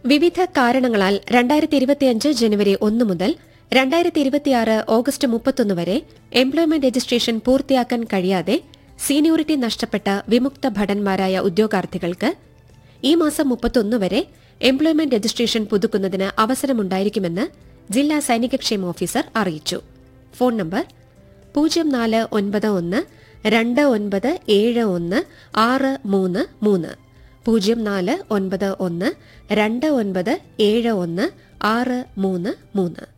വിവിധ കാരണങ്ങളാൽ രണ്ടായിരത്തി ഇരുപത്തിയഞ്ച് ജനുവരി ഒന്ന് മുതൽ രണ്ടായിരത്തി ഇരുപത്തിയാറ് ഓഗസ്റ്റ് മുപ്പത്തൊന്ന് വരെ എംപ്ലോയ്മെന്റ് രജിസ്ട്രേഷൻ പൂർത്തിയാക്കാൻ കഴിയാതെ സീനിയോറിറ്റി നഷ്ടപ്പെട്ട വിമുക്ത ഭടന്മാരായ ഉദ്യോഗാർത്ഥികൾക്ക് ഈ മാസം മുപ്പത്തൊന്ന് വരെ എംപ്ലോയ്മെന്റ് രജിസ്ട്രേഷൻ പുതുക്കുന്നതിന് അവസരമുണ്ടായിരിക്കുമെന്ന് ജില്ലാ സൈനികക്ഷേമ ഓഫീസർ അറിയിച്ചു ഫോൺ നമ്പർ പൂജ്യം നാല് ഒൻപത് ഒന്ന് രണ്ട് ഒൻപത് ഏഴ് ഒന്ന് ആറ് മൂന്ന് മൂന്ന് പൂജ്യം നാല് ഒൻപത് ഒന്ന് രണ്ട് ഒൻപത് ഏഴ് ഒന്ന് ആറ് മൂന്ന് മൂന്ന്